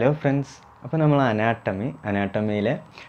hello friends അപ്പോൾ നമ്മൾ anatomy അനാട്ടമിയിലെ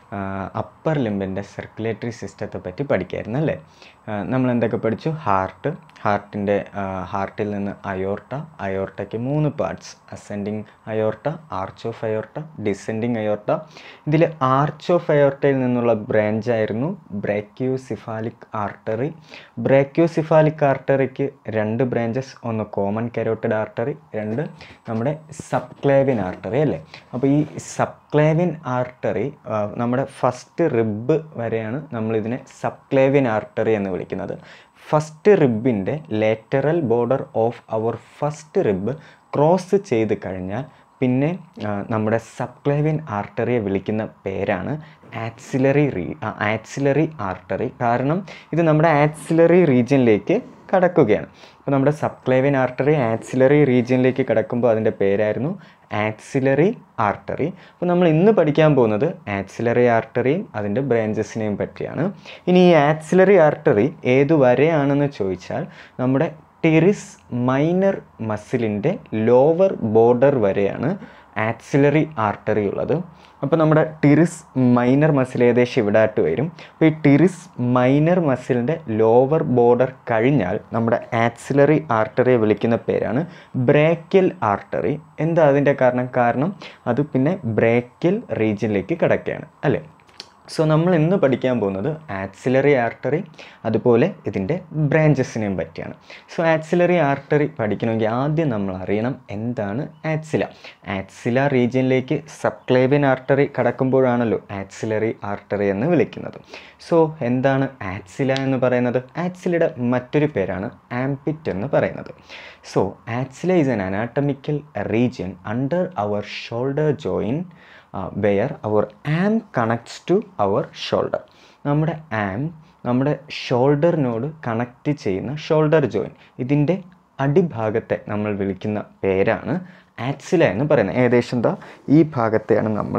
അപ്പർ ലിംബിൻ്റെ സർക്കുലേറ്ററി സിസ്റ്റത്തെ പറ്റി പഠിക്കായിരുന്നു അല്ലേ നമ്മൾ എന്തൊക്കെ പഠിച്ചു ഹാർട്ട് ഹാർട്ടിൻ്റെ ഹാർട്ടിൽ നിന്ന് അയോർട്ട അയോർട്ടയ്ക്ക് മൂന്ന് parts ascending aorta arch of aorta descending aorta ഇതിൽ ആർച്ച് ഓഫ് അയോർട്ടയിൽ നിന്നുള്ള ബ്രാഞ്ച് ആയിരുന്നു ബ്രാക്യൂസിഫാലിക് ആർട്ടറി ബ്രാക്യൂസിഫാലിക് ആർട്ടറിക്ക് രണ്ട് ബ്രാഞ്ചസ് ഒന്ന് കോമൺ കരോട്ടഡ് ആർട്ടറി രണ്ട് നമ്മുടെ സബ്ക്ലേവിൻ ആർട്ടറി അല്ലേ അപ്പോൾ ഈ സബ്ക്ലേവിൻ ആർട്ടറി നമ്മുടെ ഫസ്റ്റ് റിബ് വരെയാണ് നമ്മളിതിനെ സബ്ക്ലേവിൻ ആർട്ടറി എന്ന് വിളിക്കുന്നത് ഫസ്റ്റ് റിബിൻ്റെ lateral border of our first rib cross ചെയ്ത് കഴിഞ്ഞാൽ പിന്നെ ആ, നമ്മുടെ സബ്ക്ലേവിൻ ആർട്ടറിയെ വിളിക്കുന്ന പേരാണ് ആക്സിലറി റീ ആക്സിലറി ആർട്ടറി കാരണം ഇത് നമ്മുടെ ആക്സിലറി റീജിയനിലേക്ക് കടക്കുകയാണ് അപ്പോൾ നമ്മുടെ സബ്ക്ലേവിൻ ആർട്ടറി ആക്സിലറി റീജിയനിലേക്ക് കടക്കുമ്പോൾ അതിൻ്റെ പേരായിരുന്നു ആക്സിലറി ആർട്ടറി അപ്പോൾ നമ്മൾ ഇന്ന് പഠിക്കാൻ പോകുന്നത് ആക്സിലറി ആർട്ടറിയും അതിൻ്റെ ബ്രാഞ്ചസിനെയും പറ്റിയാണ് ഇനി ഈ ആക്സിലറി ആർട്ടറി ഏതു വരെയാണെന്ന് ചോദിച്ചാൽ നമ്മുടെ ടെറിസ് മൈനർ മസിലിൻ്റെ ലോവർ ബോർഡർ വരെയാണ് ആക്സിലറി ആർട്ടറി ഉള്ളത് അപ്പോൾ നമ്മുടെ ടിറിസ് മൈനർ മസിൽ ഏകദേശം ഇവിടെ ആയിട്ട് വരും അപ്പോൾ ഈ ടിറിസ് മൈനർ മസിലിൻ്റെ ലോവർ ബോർഡർ കഴിഞ്ഞാൽ നമ്മുടെ ആക്സിലറി ആർട്ടറിയെ വിളിക്കുന്ന പേരാണ് ബ്രേക്കൽ ആർട്ടറി എന്താ അതിൻ്റെ കാരണം കാരണം അത് പിന്നെ ബ്രേക്കൽ റീജിയനിലേക്ക് കിടക്കുകയാണ് അല്ലേ സോ നമ്മൾ ഇന്ന് പഠിക്കാൻ പോകുന്നത് ആക്സിലറി ആർട്ടറി അതുപോലെ ഇതിൻ്റെ ബ്രാഞ്ചസിനെയും പറ്റിയാണ് സോ ആക്സിലറി ആർട്ടറി പഠിക്കണമെങ്കിൽ ആദ്യം നമ്മൾ അറിയണം എന്താണ് ആക്സില ആക്സില റീജിയനിലേക്ക് സബ്ക്ലേവിയൻ ആർട്ടറി കടക്കുമ്പോഴാണല്ലോ ആക്സിലറി ആർട്ടറി എന്ന് വിളിക്കുന്നത് സോ എന്താണ് ആക്സില എന്ന് പറയുന്നത് ആക്സിലയുടെ മറ്റൊരു പേരാണ് ആംപിറ്റ് എന്ന് പറയുന്നത് so axilla is an anatomical region under our shoulder joint where our arm connects to our shoulder നമ്മുടെ ആം നമ്മുടെ ഷോൾഡറിനോട് കണക്റ്റ് ചെയ്യുന്ന ഷോൾഡർ ജോയിൻ ഇതിൻ്റെ അടിഭാഗത്തെ നമ്മൾ വിളിക്കുന്ന പേരാണ് ആക്സില എന്ന് പറയുന്നത് ഏകദേശം എന്താ ഈ ഭാഗത്തെയാണ് നമ്മൾ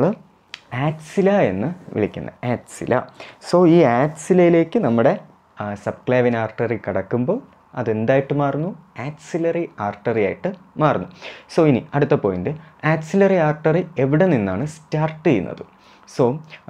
ആക്സില എന്ന് വിളിക്കുന്നത് ആക്സില സോ ഈ ആക്സിലയിലേക്ക് നമ്മുടെ സബ്ക്ലേവിൻ ആർട്ടറി കടക്കുമ്പോൾ അതെന്തായിട്ട് മാറുന്നു ആക്സിലറി ആർട്ടറി ആയിട്ട് മാറുന്നു സോ ഇനി അടുത്ത പോയിന്റ് ആക്സിലറി ആർട്ടറി എവിടെ നിന്നാണ് സ്റ്റാർട്ട് ചെയ്യുന്നത് so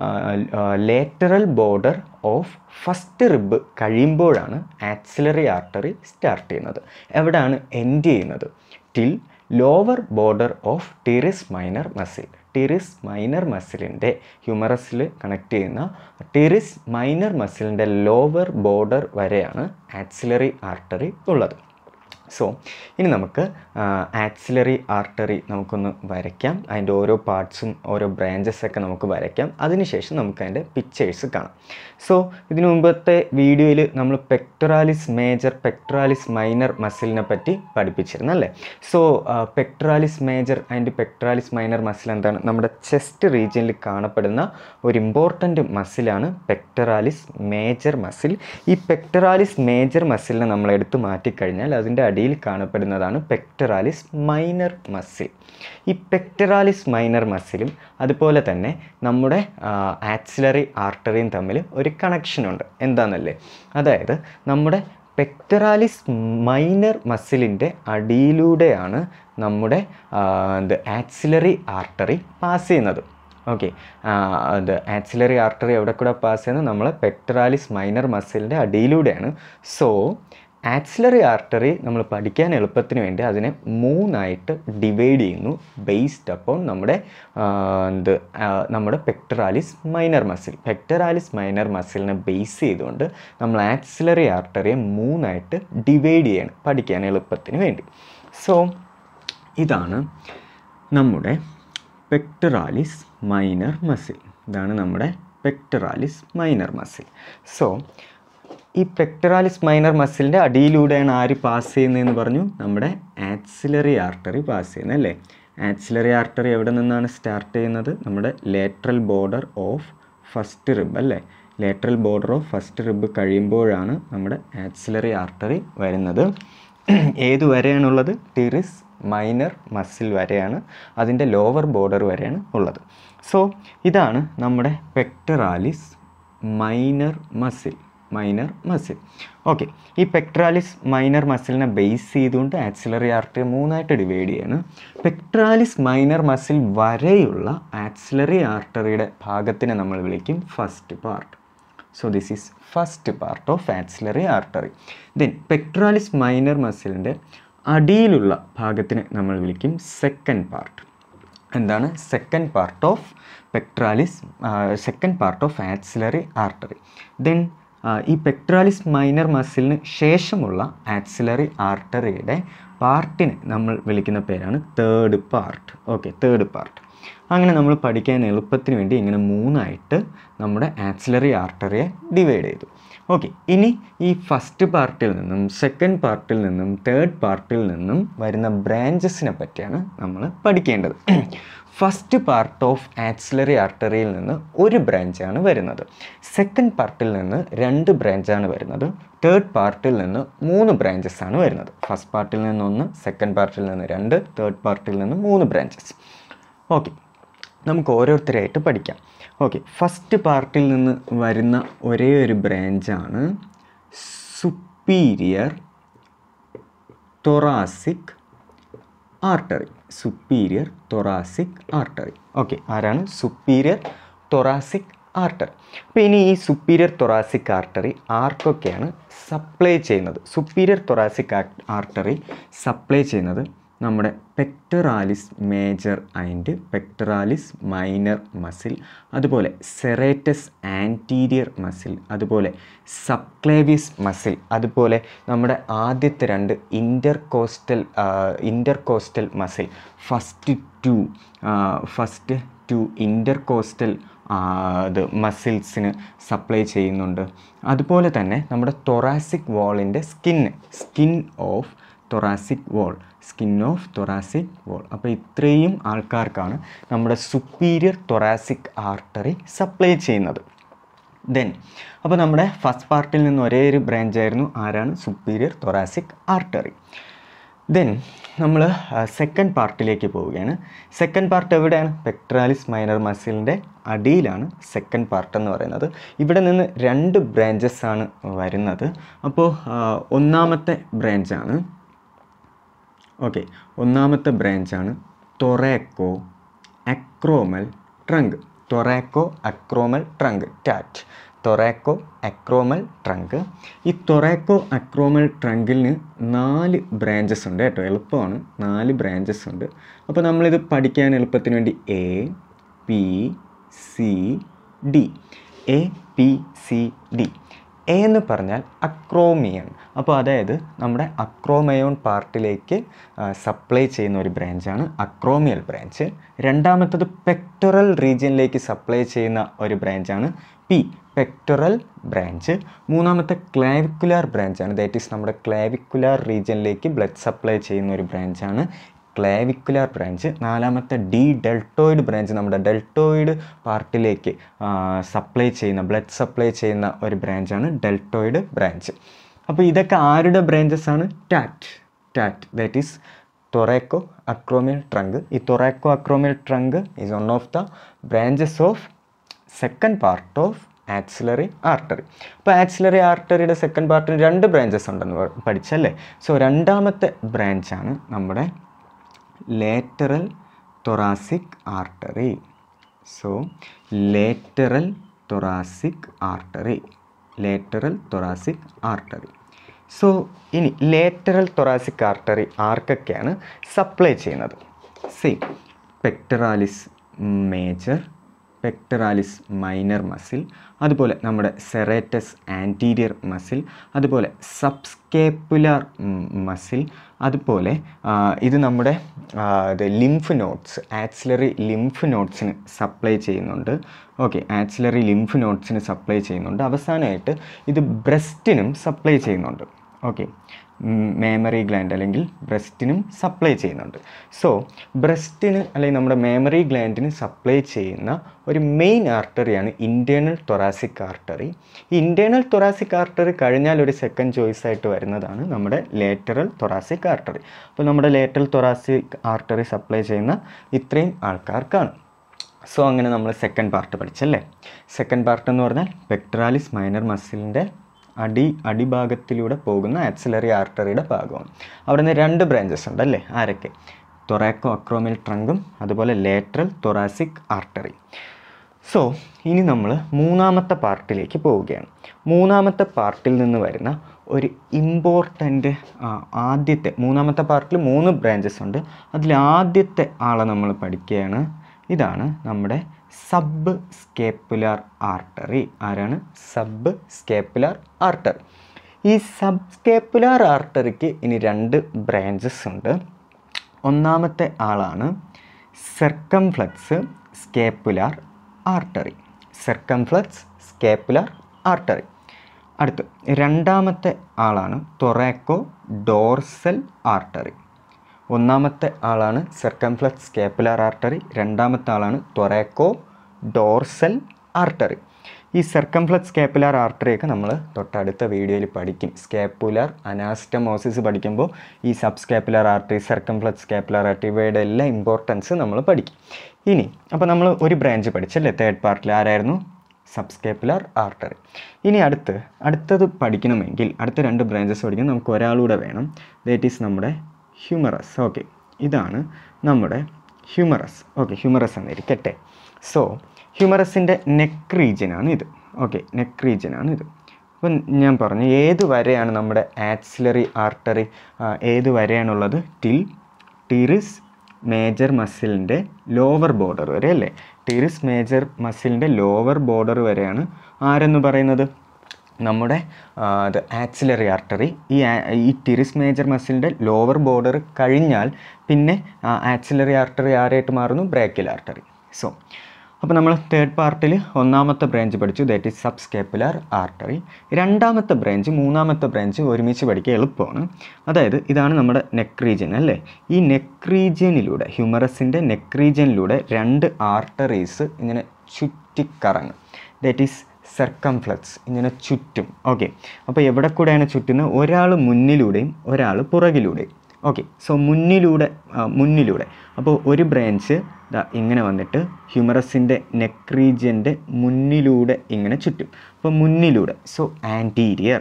lateral border of first rib കഴിയുമ്പോഴാണ് ആക്സിലറി ആർട്ടറി സ്റ്റാർട്ട് ചെയ്യുന്നത് എവിടെയാണ് എൻഡ് ചെയ്യുന്നത് till lower border of teres minor muscle teres minor മസിലിൻ്റെ ഹ്യൂമറസിൽ കണക്ട് ചെയ്യുന്ന ടിറിസ് മൈനർ മസിലിൻ്റെ ലോവർ ബോർഡർ വരെയാണ് ആക്സിലറി ആർട്ടറി ഉള്ളത് സോ ഇനി നമുക്ക് ആക്സിലറി ആർട്ടറി നമുക്കൊന്ന് വരയ്ക്കാം അതിൻ്റെ ഓരോ പാർട്സും ഓരോ ബ്രാഞ്ചസ് ഒക്കെ നമുക്ക് വരയ്ക്കാം അതിനുശേഷം നമുക്ക് അതിൻ്റെ പിക്ചേഴ്സ് കാണാം സോ ഇതിനു മുമ്പത്തെ വീഡിയോയിൽ നമ്മൾ പെക്ടറാലിസ് മേജർ പെക്ടറാലിസ് മൈനർ മസിലിനെ പറ്റി പഠിപ്പിച്ചിരുന്നു അല്ലേ so pectoralis major and pectoralis minor muscle എന്താണ് നമ്മുടെ ചെസ്റ്റ് റീജിയനിൽ കാണപ്പെടുന്ന ഒരു ഇമ്പോർട്ടൻ്റ് മസിലാണ് പെക്ടറാലിസ് മേജർ മസിൽ ഈ പെക്ടറാലിസ് മേജർ മസിലിനെ നമ്മൾ എടുത്തു മാറ്റിക്കഴിഞ്ഞാൽ അതിൻ്റെ അടിയിൽ കാണപ്പെടുന്നതാണ് പെക്ടറാലിസ് മൈനർ മസിൽ ഈ പെക്ടറാലിസ് മൈനർ മസിലും അതുപോലെ തന്നെ നമ്മുടെ ആക്സിലറി ആർട്ടറിയും തമ്മിൽ ഒരു കണക്ഷനുണ്ട് എന്താണെന്നല്ലേ അതായത് നമ്മുടെ പെക്ടറാലിസ് മൈനർ മസിലിൻ്റെ അടിയിലൂടെയാണ് നമ്മുടെ ഇത് ആക്സിലറി ആർട്ടറി പാസ് ചെയ്യുന്നത് ഓക്കെ അത് ആക്സിലറി ആർട്ടറി എവിടെ കൂടെ പാസ് ചെയ്യുന്നത് നമ്മൾ പെക്ടറാലിസ് മൈനർ മസിലിൻ്റെ അടിയിലൂടെയാണ് സോ ആക്സിലറി ആർട്ടറി നമ്മൾ പഠിക്കാൻ എളുപ്പത്തിന് വേണ്ടി അതിനെ മൂന്നായിട്ട് ഡിവൈഡ് ചെയ്യുന്നു ബേസ്ഡ് അപ്പോൺ നമ്മുടെ ആ, എന്ത് ആ, നമ്മുടെ pectoralis minor muscle pectoralis minor മസിലിനെ ബേസ് ചെയ്തുകൊണ്ട് നമ്മൾ ആക്സിലറി ആർട്ടറിയെ മൂന്നായിട്ട് ഡിവൈഡ് ചെയ്യണം പഠിക്കാൻ എളുപ്പത്തിന് വേണ്ടി സോ ഇതാണ് നമ്മുടെ പെക്ടറാലിസ് മൈനർ മസിൽ ഇതാണ് നമ്മുടെ പെക്ടറാലിസ് മൈനർ മസിൽ സോ ഈ പെക്ടറാലിസ് മൈനർ മസിലിൻ്റെ അടിയിലൂടെയാണ് ആര് പാസ് ചെയ്യുന്നതെന്ന് പറഞ്ഞു നമ്മുടെ ആക്സിലറി ആർട്ടറി പാസ് ചെയ്യുന്നത് അല്ലേ ആക്സിലറി ആർട്ടറി എവിടെ നിന്നാണ് സ്റ്റാർട്ട് ചെയ്യുന്നത് നമ്മുടെ lateral border of first rib അല്ലേ lateral border of first rib കഴിയുമ്പോഴാണ് നമ്മുടെ ആക്സിലറി ആർട്ടറി വരുന്നത് ഏത് വരെയാണുള്ളത് ടിറിസ് മൈനർ മസിൽ വരെയാണ് അതിൻ്റെ ലോവർ ബോർഡർ വരെയാണ് ഉള്ളത് സോ ഇതാണ് നമ്മുടെ pectoralis minor muscle minor muscle okay ഈ പെക്ട്രാലിസ് മൈനർ മസിലിനെ ബേസ് ചെയ്തുകൊണ്ട് ആക്സിലറി ആർട്ടറി മൂന്നായിട്ട് ഡിവൈഡ് ചെയ്യാണ് പെക്ട്രാലിസ് മൈനർ മസിൽ വരെയുള്ള ആക്സിലറി ആർട്ടറിയുടെ ഭാഗത്തിനെ നമ്മൾ വിളിക്കും first part so this is first part of axillary artery then pectoralis minor മസിലിൻ്റെ അടിയിലുള്ള ഭാഗത്തിനെ നമ്മൾ വിളിക്കും സെക്കൻഡ് പാർട്ട് എന്താണ് second part of pectoralis second part of axillary artery then ഈ പെക്ട്രാലിസ് മൈനർ മസിലിന് ശേഷമുള്ള ആക്സിലറി ആർട്ടറിയുടെ പാർട്ടിനെ നമ്മൾ വിളിക്കുന്ന പേരാണ് third part okay third part അങ്ങനെ നമ്മൾ പഠിക്കാൻ എളുപ്പത്തിന് വേണ്ടി ഇങ്ങനെ മൂന്നായിട്ട് നമ്മുടെ ആക്സിലറി ആർട്ടറിയെ ഡിവൈഡ് ചെയ്തു ഓക്കെ ഇനി ഈ ഫസ്റ്റ് പാർട്ടിൽ നിന്നും സെക്കൻഡ് പാർട്ടിൽ നിന്നും തേർഡ് പാർട്ടിൽ നിന്നും വരുന്ന ബ്രാഞ്ചസിനെ പറ്റിയാണ് നമ്മൾ പഠിക്കേണ്ടത് ഫസ്റ്റ് പാർട്ട് ഓഫ് ആക്സിലറി ആർട്ടറിയിൽ നിന്ന് ഒരു ബ്രാഞ്ചാണ് വരുന്നത് സെക്കൻഡ് പാർട്ടിൽ നിന്ന് രണ്ട് ബ്രാഞ്ചാണ് വരുന്നത് തേർഡ് പാർട്ടിൽ നിന്ന് മൂന്ന് ബ്രാഞ്ചസ് ആണ് വരുന്നത് ഫസ്റ്റ് പാർട്ടിൽ നിന്ന് ഒന്ന് സെക്കൻഡ് പാർട്ടിൽ നിന്ന് രണ്ട് തേർഡ് പാർട്ടിൽ നിന്ന് മൂന്ന് ബ്രാഞ്ചസ് ഓക്കെ നമുക്ക് ഓരോരുത്തരായിട്ട് പഠിക്കാം ഓക്കെ ഫസ്റ്റ് പാർട്ടിൽ നിന്ന് വരുന്ന ഒരേ ഒരു ബ്രാഞ്ചാണ് superior thoracic artery superior thoracic artery okay ആരാണ് സുപ്പീരിയർ തൊറാസിക് ആർട്ടറി അപ്പോൾ ഇനി ഈ സുപ്പീരിയർ തൊറാസിക് ആർട്ടറി ആർക്കൊക്കെയാണ് സപ്ലൈ ചെയ്യുന്നത് സുപ്പീരിയർ തൊറാസിക് ആർട്ടറി സപ്ലൈ ചെയ്യുന്നത് നമ്മുടെ pectoralis major and pectoralis minor muscle അതുപോലെ സെറേറ്റസ് ആൻറ്റീരിയർ മസിൽ അതുപോലെ സബ്ക്ലേവിയസ് മസിൽ അതുപോലെ നമ്മുടെ ആദ്യത്തെ രണ്ട് intercostal intercostal muscle first two first two intercostal ഇത് മസിൽസിന് സപ്ലൈ ചെയ്യുന്നുണ്ട് അതുപോലെ തന്നെ നമ്മുടെ തൊറാസിക് വാളിൻ്റെ skin skin of thoracic wall skin of thoracic wall അപ്പോൾ ഇത്രയും ആൾക്കാർക്കാണ് നമ്മുടെ സുപ്പീരിയർ തൊറാസിക് ആർട്ടറി സപ്ലൈ ചെയ്യുന്നത് ദെൻ അപ്പോൾ നമ്മുടെ ഫസ്റ്റ് പാർട്ടിൽ നിന്ന് ഒരേ ഒരു ബ്രാഞ്ചായിരുന്നു ആരാണ് സുപ്പീരിയർ തൊറാസിക് ആർട്ടറി ദെൻ നമ്മൾ സെക്കൻഡ് പാർട്ടിലേക്ക് പോവുകയാണ് സെക്കൻഡ് പാർട്ട് എവിടെയാണ് പെക്ട്രാലിസ് മൈനർ മസിലിൻ്റെ അടിയിലാണ് സെക്കൻഡ് പാർട്ട് എന്ന് പറയുന്നത് ഇവിടെ നിന്ന് രണ്ട് ബ്രാഞ്ചസ് ആണ് വരുന്നത് അപ്പോൾ ഒന്നാമത്തെ ബ്രാഞ്ചാണ് ഓക്കെ ഒന്നാമത്തെ ബ്രാഞ്ചാണ് thoracoacromial trunk thoracoacromial trunk that thoracoacromial trunk ഈ തൊറാക്കോ അക്രോമൽ ട്രങ്കിന് നാല് ബ്രാഞ്ചസ് ഉണ്ട് കേട്ടോ എളുപ്പമാണ് നാല് ബ്രാഞ്ചസ് ഉണ്ട് അപ്പോൾ നമ്മളിത് പഠിക്കാൻ എളുപ്പത്തിന് വേണ്ടി A P C D A P C D A എന്ന് പറഞ്ഞാൽ അക്രോമിയൺ അപ്പോൾ അതായത് നമ്മുടെ അക്രോമയോൺ പാർട്ടിലേക്ക് സപ്ലൈ ചെയ്യുന്ന ഒരു ബ്രാഞ്ചാണ് അക്രോമിയൽ ബ്രാഞ്ച് രണ്ടാമത്തത് പെക്ടറൽ റീജിയനിലേക്ക് സപ്ലൈ ചെയ്യുന്ന ഒരു ബ്രാഞ്ചാണ് പി പെക്ടറൽ ബ്രാഞ്ച് മൂന്നാമത്തെ ക്ലാവിക്കുലാർ ബ്രാഞ്ചാണ് ദാറ്റ് ഈസ് നമ്മുടെ ക്ലാവിക്കുലാർ റീജിയനിലേക്ക് ബ്ലഡ് സപ്ലൈ ചെയ്യുന്ന ഒരു ബ്രാഞ്ചാണ് ക്ലാവിക്കുലാർ ബ്രാഞ്ച് നാലാമത്തെ ഡി ഡെൽറ്റോയിഡ് ബ്രാഞ്ച് നമ്മുടെ ഡെൽറ്റോയിഡ് പാർട്ടിലേക്ക് സപ്ലൈ ചെയ്യുന്ന ബ്ലഡ് സപ്ലൈ ചെയ്യുന്ന ഒരു ബ്രാഞ്ചാണ് ഡെൽറ്റോയിഡ് ബ്രാഞ്ച് അപ്പോൾ ഇതൊക്കെ ആരുടെ ബ്രാഞ്ചസ് ആണ് that that that is തൊറാക്കോ acromial trunk ഈ തൊറാക്കോ acromial trunk is one of the branches of second part of axillary artery അപ്പോൾ ആക്സിലറി ആർട്ടറിയുടെ സെക്കൻഡ് പാർട്ടിന് രണ്ട് ബ്രാഞ്ചസ് ഉണ്ടെന്ന് പഠിച്ചല്ലേ സോ രണ്ടാമത്തെ ബ്രാഞ്ചാണ് നമ്മുടെ lateral thoracic artery so lateral thoracic artery lateral thoracic artery so ഇനി ലേറ്ററൽ തൊറാസിക് ആർട്ടറി ആർക്കൊക്കെയാണ് സപ്ലൈ ചെയ്യുന്നത് സി pectoralis major pectoralis minor muscle അതുപോലെ നമ്മുടെ സെറേറ്റസ് ആൻറ്റീരിയർ മസിൽ അതുപോലെ സബ്സ്കേപ്പുലാർ മസിൽ അതുപോലെ ഇത് നമ്മുടെ ഇത് ലിംഫ് നോട്ട്സ് ആക്സിലറി ലിംഫ് നോട്ട്സിന് സപ്ലൈ ചെയ്യുന്നുണ്ട് ഓക്കെ ആക്സിലറി ലിംഫ് നോട്ട്സിന് സപ്ലൈ ചെയ്യുന്നുണ്ട് അവസാനമായിട്ട് ഇത് ബ്രസ്റ്റിനും സപ്ലൈ ചെയ്യുന്നുണ്ട് ഓക്കെ മേമറി ഗ്ലാൻഡ് അല്ലെങ്കിൽ ബ്രസ്റ്റിനും സപ്ലൈ ചെയ്യുന്നുണ്ട് സോ ബ്രസ്റ്റിന് അല്ലെങ്കിൽ നമ്മുടെ മേമറി ഗ്ലാൻഡിന് സപ്ലൈ ചെയ്യുന്ന ഒരു മെയിൻ ആർട്ടറിയാണ് ഇൻറ്റേർണൽ തൊറാസിക് ആർട്ടറി ഈ ഇൻറ്റേർണൽ തൊറാസിക് ആർട്ടറി കഴിഞ്ഞാൽ ഒരു സെക്കൻഡ് ചോയ്സ് ആയിട്ട് വരുന്നതാണ് നമ്മുടെ ലേറ്ററൽ തൊറാസിക് ആർട്ടറി അപ്പോൾ നമ്മുടെ ലേറ്ററൽ തൊറാസിക് ആർട്ടറി സപ്ലൈ ചെയ്യുന്ന ഇത്രയും ആൾക്കാർക്കാണ് സോ അങ്ങനെ നമ്മൾ സെക്കൻഡ് പാർട്ട് പഠിച്ചല്ലേ സെക്കൻഡ് പാർട്ട് എന്ന് പറഞ്ഞാൽ പെക്ട്രാലിസ് മൈനർ മസിലിൻ്റെ അടി അടിഭാഗത്തിലൂടെ പോകുന്ന ആക്സിലറി ആർട്ടറിയുടെ ഭാഗമാണ് അവിടെ നിന്ന് രണ്ട് ബ്രാഞ്ചസ് ഉണ്ട് അല്ലേ ആരൊക്കെ തൊറാക്കോ അക്രോമിൽ ട്രങ്കും അതുപോലെ ലേറ്ററൽ തൊറാസിക് ആർട്ടറി സോ ഇനി നമ്മൾ മൂന്നാമത്തെ പാർട്ടിലേക്ക് പോവുകയാണ് മൂന്നാമത്തെ പാർട്ടിൽ നിന്ന് വരുന്ന ഒരു ഇമ്പോർട്ടൻ്റ് ആദ്യത്തെ മൂന്നാമത്തെ പാർട്ടിൽ മൂന്ന് ബ്രാഞ്ചസ് ഉണ്ട് അതിൽ ആദ്യത്തെ ആളെ നമ്മൾ പഠിക്കുകയാണ് ഇതാണ് നമ്മുടെ സബ് സ്കേപ്പുലാർ ആർട്ടറി ആരാണ് സബ് സ്കേപ്പുലാർ ആർട്ടറി ഈ സബ് സ്കേപ്പുലാർ ആർട്ടറിക്ക് ഇനി രണ്ട് ബ്രാഞ്ചസ് ഉണ്ട് ഒന്നാമത്തെ ആളാണ് circumflex scapular artery circumflex scapular artery അടുത്ത് രണ്ടാമത്തെ ആളാണ് തൊറാക്കോ ഡോർസൽ ആർട്ടറി ഒന്നാമത്തെ ആളാണ് സർക്കംഫ്ലക്സ് സ്കേപ്പുലാർ ആർട്ടറി രണ്ടാമത്തെ ആളാണ് തൊറാക്കോ ഡോർസൽ ആർട്ടറി ഈ സർക്കംഫ്ലക്സ് സ്കേപ്പുലാർ ആർട്ടറിയൊക്കെ നമ്മൾ തൊട്ടടുത്ത വീഡിയോയിൽ പഠിക്കും സ്കേപ്പുലാർ അനാസ്റ്റമോസിസ് പഠിക്കുമ്പോൾ ഈ subscapular artery circumflex scapular artery ഇവയുടെ എല്ലാം ഇമ്പോർട്ടൻസ് നമ്മൾ പഠിക്കും ഇനി അപ്പോൾ നമ്മൾ ഒരു ബ്രാഞ്ച് പഠിച്ചല്ലേ തേർഡ് പാർട്ടിൽ ആരായിരുന്നു സബ്സ്കേപ്പുലാർ ആർട്ടറി ഇനി അടുത്ത് അടുത്തത് പഠിക്കണമെങ്കിൽ അടുത്ത രണ്ട് ബ്രാഞ്ചസ് പഠിക്കാൻ നമുക്ക് ഒരാളൂടെ വേണം ദാറ്റ് ഈസ് നമ്മുടെ ഹ്യൂമറസ് ഓക്കെ ഇതാണ് നമ്മുടെ ഹ്യൂമറസ് ഓക്കെ ഹ്യൂമറസ് എന്നിരിക്കട്ടെ സോ ഹ്യൂമറസിൻ്റെ നെക്ക് റീജിയനാണ് ഇത് ഓക്കെ നെക്ക് റീജിയനാണ് ഇത് അപ്പം ഞാൻ പറഞ്ഞു ഏത് വരെയാണ് നമ്മുടെ ആക്സിലറി ആർട്ടറി ഏത് വരെയാണുള്ളത് ടിൽ ടീറിസ് മേജർ മസിലിൻ്റെ ലോവർ ബോർഡർ വരെ അല്ലേ ടീറിസ് മേജർ മസിലിൻ്റെ ലോവർ ബോർഡർ വരെയാണ് ആരെന്ന് പറയുന്നത് നമ്മുടെ അത് ആക്സിലറി ആർട്ടറി ഈ ആ- ഈ ടിറിസ് മേജർ മസിലിൻ്റെ ലോവർ ബോർഡർ കഴിഞ്ഞാൽ പിന്നെ ആക്സിലറി ആർട്ടറി ആരായിട്ട് മാറുന്നു ബ്രാക്കിൽ ആർട്ടറി സോ അപ്പോൾ നമ്മൾ തേർഡ് പാർട്ടിൽ ഒന്നാമത്തെ ബ്രാഞ്ച് പഠിച്ചു that is subscapular artery രണ്ടാമത്തെ ബ്രാഞ്ച് മൂന്നാമത്തെ ബ്രാഞ്ച് ഒരുമിച്ച് പഠിക്കുക എളുപ്പമാണ് അതായത് ഇതാണ് നമ്മുടെ നെക്ക് റീജിയൻ അല്ലേ ഈ നെക്ക് റീജിയനിലൂടെ ഹ്യൂമറസിൻ്റെ നെക്ക് റീജിയനിലൂടെ രണ്ട് ആർട്ടറീസ് ഇങ്ങനെ ചുറ്റിക്കറങ്ങും ദാറ്റ് ഈസ് സർക്കംഫ്ലക്സ് ഇങ്ങനെ ചുറ്റും ഓക്കെ അപ്പോൾ എവിടെ കൂടെയാണ് ചുറ്റുന്നത് ഒരാൾ മുന്നിലൂടെയും ഒരാൾ പുറകിലൂടെയും ഓക്കെ സോ മുന്നിലൂടെ ആ, മുന്നിലൂടെ അപ്പോൾ ഒരു ബ്രാഞ്ച് ദാ ഇങ്ങനെ വന്നിട്ട് ഹ്യൂമറസിൻ്റെ നെക്ക് റീജിയൻ്റെ മുന്നിലൂടെ ഇങ്ങനെ ചുറ്റും അപ്പോൾ മുന്നിലൂടെ സോ ആൻറ്റീരിയർ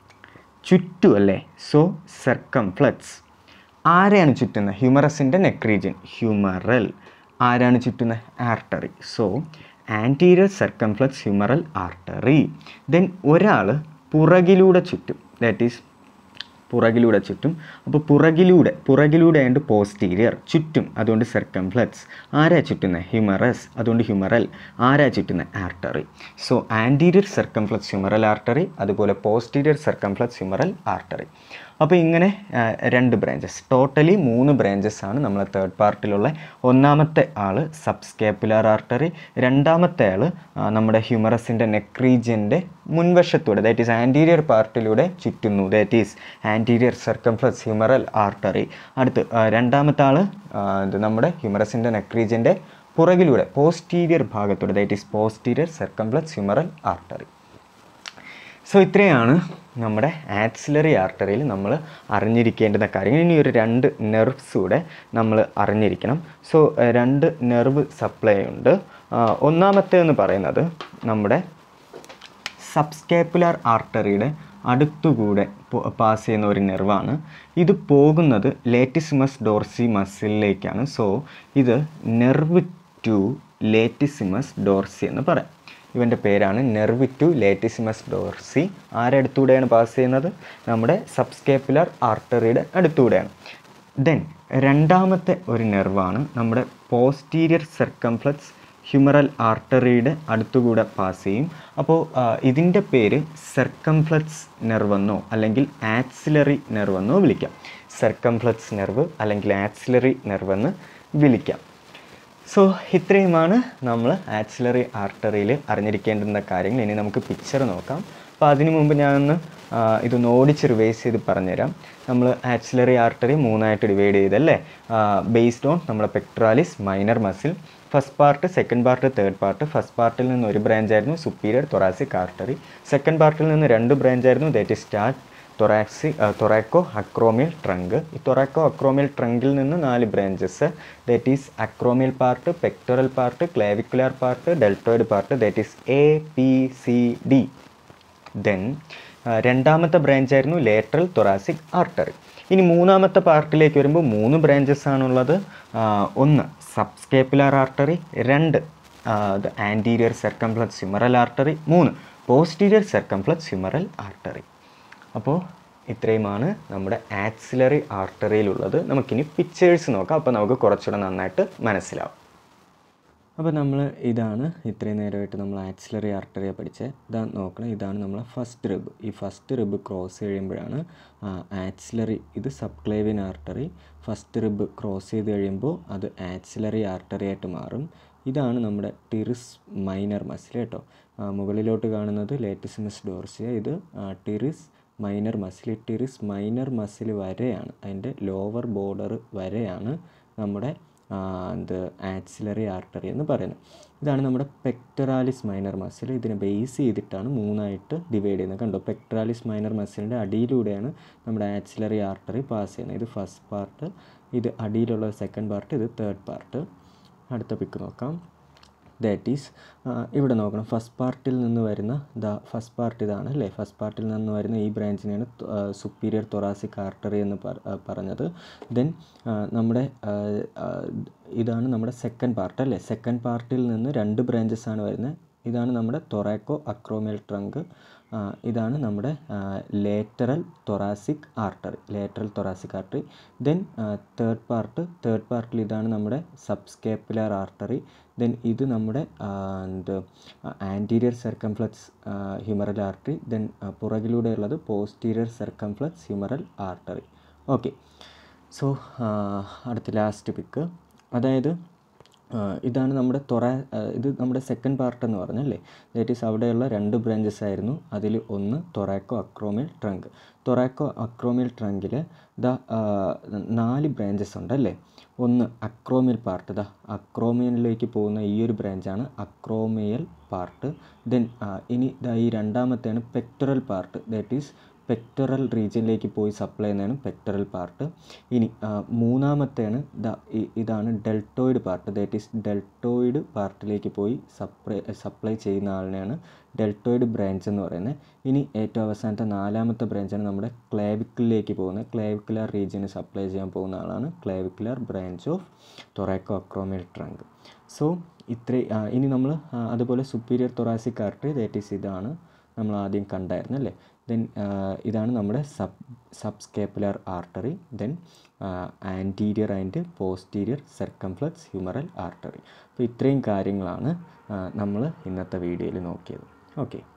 ചുറ്റും അല്ലേ സോ സർക്കംഫ്ലക്സ് ആരെയാണ് ചുറ്റുന്നത് ഹ്യൂമറസിൻ്റെ നെക്ക് റീജിയൻ ഹ്യൂമറൽ ആരാണ് ചുറ്റുന്നത് artery so anterior circumflex humeral artery then ഒരാൾ പുറകിലൂടെ ചുറ്റും ദാറ്റ് ഈസ് പുറകിലൂടെ ചുറ്റും അപ്പോൾ പുറകിലൂടെ പുറകിലൂടെ ആയതുകൊണ്ട് പോസ്റ്റീരിയർ ചുറ്റും അതുകൊണ്ട് സർക്കംഫ്ലക്സ് ആരാ ചുറ്റുന്നത് ഹ്യൂമറസ് അതുകൊണ്ട് ഹ്യൂമറൽ ആരാ ചുറ്റുന്നത് artery so anterior circumflex humeral artery അതുപോലെ പോസ്റ്റീരിയർ സർക്കംഫ്ലക്സ് ഹ്യൂമറൽ ആർട്ടറി അപ്പോൾ ഇങ്ങനെ ആ, രണ്ട് ബ്രാഞ്ചസ് ടോട്ടലി മൂന്ന് ബ്രാഞ്ചസ് ആണ് നമ്മൾ തേർഡ് പാർട്ടിലുള്ള ഒന്നാമത്തെ ആൾ സബ്സ്കേപ്പുലാർ ആർട്ടറി രണ്ടാമത്തെ ആൾ നമ്മുടെ ഹ്യൂമറസിൻ്റെ നെക്ക് റീജിയൻ്റെ മുൻവശത്തൂടെ ദാറ്റ് ഈസ് ആൻറ്റീരിയർ പാർട്ടിലൂടെ ചുറ്റുന്നു that is anterior circumflex humeral artery അടുത്ത് ആ, രണ്ടാമത്തെ ആൾ ഇത് നമ്മുടെ ഹ്യൂമറസിൻ്റെ നെക്ക് റീജിയൻ്റെ പുറകിലൂടെ പോസ്റ്റീരിയർ ഭാഗത്തൂടെ that is posterior circumflex humeral artery so ഇത്രയാണ് നമ്മുടെ ആക്സിലറി ആർട്ടറിയിൽ നമ്മൾ അറിഞ്ഞിരിക്കേണ്ടുന്ന കാര്യങ്ങൾ ഇനി ഒരു രണ്ട് നെർവ്സ് കൂടെ നമ്മൾ അറിഞ്ഞിരിക്കണം സോ രണ്ട് നെർവ് സപ്ലൈ ഉണ്ട് ആ, ഒന്നാമത്തേന്ന് പറയുന്നത് നമ്മുടെ സബ്സ്കേപ്പുലാർ ആർട്ടറിയുടെ അടുത്തുകൂടെ പാസ് ചെയ്യുന്ന ഒരു നെർവാണ് ഇത് പോകുന്നത് ലേറ്റിസിമസ് ഡോർസി മസിലിലേക്കാണ് സോ ഇത് നെർവ് ടു ലേറ്റിസിമസ് ഡോർസി എന്ന് പറയാം ഇവൻ്റെ പേരാണ് നെർവ് ടു ലേറ്റിസിമസ് ഡോർസി ആരടുത്തൂടെയാണ് പാസ് ചെയ്യുന്നത് നമ്മുടെ സബ്സ്കേപ്പുലാർ ആർട്ടറിയുടെ അടുത്തൂടെയാണ് ദെൻ രണ്ടാമത്തെ ഒരു നെർവാണ് നമ്മുടെ പോസ്റ്റീരിയർ സർക്കംഫ്ലക്സ് ഹ്യൂമറൽ ആർട്ടറിയുടെ അടുത്തുകൂടെ പാസ് ചെയ്യും അപ്പോൾ ഇതിൻ്റെ പേര് സർക്കംഫ്ലക്സ് നെർവെന്നോ അല്ലെങ്കിൽ ആക്സിലറി നെർവെന്നോ വിളിക്കാം സർക്കംഫ്ലക്സ് നെർവ് അല്ലെങ്കിൽ ആക്സിലറി നെർവെന്ന് വിളിക്കാം സോ ഇത്രയുമാണ് നമ്മൾ ആക്സിലറി ആർട്ടറിയിൽ അറിഞ്ഞിരിക്കേണ്ടുന്ന കാര്യങ്ങൾ ഇനി നമുക്ക് പിക്ചർ നോക്കാം അപ്പോൾ അതിനു മുമ്പ് ഞാനൊന്ന് ആ, ഇതൊന്ന് ഓടിച്ച് റിവൈസ് ചെയ്ത് പറഞ്ഞുതരാം നമ്മൾ ആക്സിലറി ആർട്ടറി മൂന്നായിട്ട് ഡിവൈഡ് ചെയ്തല്ലേ ബേസ്ഡ് ഓൺ നമ്മുടെ pectoralis minor muscle first part second part third part first പാർട്ടിൽ നിന്ന് ഒരു ബ്രാഞ്ച് ആയിരുന്നു സുപ്പീരിയർ തൊറാസിക് ആർട്ടറി സെക്കൻഡ് പാർട്ടിൽ നിന്ന് രണ്ട് ബ്രാഞ്ച് ആയിരുന്നു that is start thoracic thoraco acromial trunk ഈ തൊറാക്കോ അക്രോമിയൽ ട്രങ്കിൽ നിന്ന് നാല് branches that is acromial part pectoral part clavicular part deltoid part that is A P C D then ആ, രണ്ടാമത്തെ ബ്രാഞ്ച് ആയിരുന്നു ലേറ്ററൽ തൊറാസിക് ആർട്ടറി ഇനി മൂന്നാമത്തെ പാർട്ടിലേക്ക് വരുമ്പോൾ മൂന്ന് ബ്രാഞ്ചസ് ആണുള്ളത് ആ, ഒന്ന് സബ്സ്കേപ്പുലാർ ആർട്ടറി രണ്ട് ആൻറ്റീരിയർ സർക്കംഫ്ലക്സ് ഹ്യൂമറൽ ആർട്ടറി മൂന്ന് പോസ്റ്റീരിയർ സർക്കംഫ്ലക്സ് ഹ്യൂമറൽ ആർട്ടറി അപ്പോൾ ഇത്രയുമാണ് നമ്മുടെ ആക്സിലറി ആർട്ടറിയിലുള്ളത് നമുക്കിനി പിക്ചേഴ്സ് നോക്കാം അപ്പോൾ നമുക്ക് കുറച്ചുകൂടെ നന്നായിട്ട് മനസ്സിലാവും അപ്പോൾ നമ്മൾ ഇതാണ് ഇത്രയും നേരമായിട്ട് നമ്മൾ ആക്സിലറി ആർട്ടറിയെ പഠിച്ചത് ഇതാ നോക്കണം ഇതാണ് നമ്മളെ ഫസ്റ്റ് റിബ് ഈ ഫസ്റ്റ് റിബ് ക്രോസ് കഴിയുമ്പോഴാണ് ആക്സിലറി ഇത് subclavian artery first rib cross ചെയ്ത് കഴിയുമ്പോൾ അത് ആക്സിലറി ആർട്ടറി ആയിട്ട് മാറും ഇതാണ് നമ്മുടെ ടിറിസ് മൈനർ മസിൽ കേട്ടോ ആ, മുകളിലോട്ട് കാണുന്നത് ലേറ്റിസിമസ് ഡോർസിയ ഇത് ആ, teres minor muscle teres minor muscle വരെയാണ് അതിൻ്റെ ലോവർ ബോർഡർ വരെയാണ് നമ്മുടെ ആ, എന്ത് ആക്സിലറി ആർട്ടറി എന്ന് പറയുന്നത് ഇതാണ് നമ്മുടെ പെക്ടറാലിസ് മൈനർ മസിൽ ഇതിനെ ബേസ് ചെയ്തിട്ടാണ് മൂന്നായിട്ട് ഡിവൈഡ് ചെയ്യുന്നത് കണ്ടോ പെക്ടറാലിസ് മൈനർ മസിലിൻ്റെ അടിയിലൂടെയാണ് നമ്മുടെ ആക്സിലറി ആർട്ടറി പാസ് ചെയ്യുന്നത് ഇത് ഫസ്റ്റ് പാർട്ട് ഇത് അടിയിലുള്ള സെക്കൻഡ് പാർട്ട് ഇത് തേർഡ് പാർട്ട് അടുത്ത പിക്ക് നോക്കാം ദാറ്റ് ഈസ് ഇവിടെ നോക്കണം ഫസ്റ്റ് പാർട്ടിൽ നിന്ന് വരുന്ന ദ ഫസ്റ്റ് പാർട്ട് ഇതാണ് അല്ലേ ഫസ്റ്റ് പാർട്ടിൽ നിന്ന് വരുന്ന ഈ ബ്രാഞ്ചിനെയാണ് സുപ്പീരിയർ തൊറാസിക് ആർട്ടറി എന്ന് പറ- ആ, പറഞ്ഞത് ദെൻ നമ്മുടെ ആ, ആ, ഇതാണ് നമ്മുടെ സെക്കൻഡ് പാർട്ട് അല്ലേ സെക്കൻഡ് പാർട്ടിൽ നിന്ന് രണ്ട് ബ്രാഞ്ചസ് ആണ് വരുന്നത് ഇതാണ് നമ്മുടെ തൊറാക്കോ അക്രോമിയൽ ട്രങ്ക് ഇതാണ് നമ്മുടെ lateral thoracic artery lateral thoracic artery then third part third പാർട്ടിൽ ഇതാണ് നമ്മുടെ സബ്സ്കേപ്പുലാർ ആർട്ടറി ദെൻ ഇത് നമ്മുടെ ആ, എന്ത് anterior circumflex humeral artery then പുറകിലൂടെയുള്ളത് posterior circumflex humeral artery okay so അടുത്ത ലാസ്റ്റ് പിക്ക് അതായത് ആ, ഇതാണ് നമ്മുടെ തൊറ ആ, ഇത് നമ്മുടെ സെക്കൻഡ് പാർട്ട് എന്ന് പറഞ്ഞല്ലേ ദാറ്റ് ഈസ് അവിടെയുള്ള രണ്ട് ബ്രാഞ്ചസ് ആയിരുന്നു അതിൽ ഒന്ന് thoraco acromial trunk thoraco acromial ട്രങ്കിൽ ദ നാല് ബ്രാഞ്ചസ് ഉണ്ടല്ലേ ഒന്ന് അക്രോമിയൽ പാർട്ട് ദ അക്രോമിയലിലേക്ക് പോകുന്ന ഈ ഒരു ബ്രാഞ്ചാണ് അക്രോമിയൽ പാർട്ട് ദെൻ ഇനി ദാ ഈ രണ്ടാമത്തെയാണ് pectoral part that is pectoral റീജിയനിലേക്ക് പോയി സപ്ലൈ ചെയ്യുന്നതാണ് പെക്ടറൽ പാർട്ട് ഇനി ആ, മൂന്നാമത്തെയാണ് ദ ഇ- ഇതാണ് deltoid part that is deltoid പാർട്ടിലേക്ക് പോയി സപ്ലൈ സപ്ലൈ ചെയ്യുന്ന ആളിനെയാണ് ഡെൽറ്റോയിഡ് ബ്രാഞ്ച് എന്ന് പറയുന്നത് ഇനി ഏറ്റവും അവസാനത്തെ നാലാമത്തെ ബ്രാഞ്ചാണ് നമ്മുടെ ക്ലേവിക്കിളിലേക്ക് പോകുന്നത് ക്ലേവിക്കുലർ റീജിയന് സപ്ലൈ ചെയ്യാൻ പോകുന്ന ആളാണ് clavicular branch of thoraco acromial trunk so ഇത്ര ഇനി നമ്മൾ അതുപോലെ superior thoracic artery that is ഇതാണ് നമ്മൾ ആദ്യം കണ്ടായിരുന്നു അല്ലേ ദെൻ ഇതാണ് നമ്മുടെ sub subscapular artery then anterior and posterior circumflex humeral artery അപ്പോൾ ഇത്രയും കാര്യങ്ങളാണ് നമ്മൾ ഇന്നത്തെ വീഡിയോയിൽ നോക്കിയത് ഓക്കെ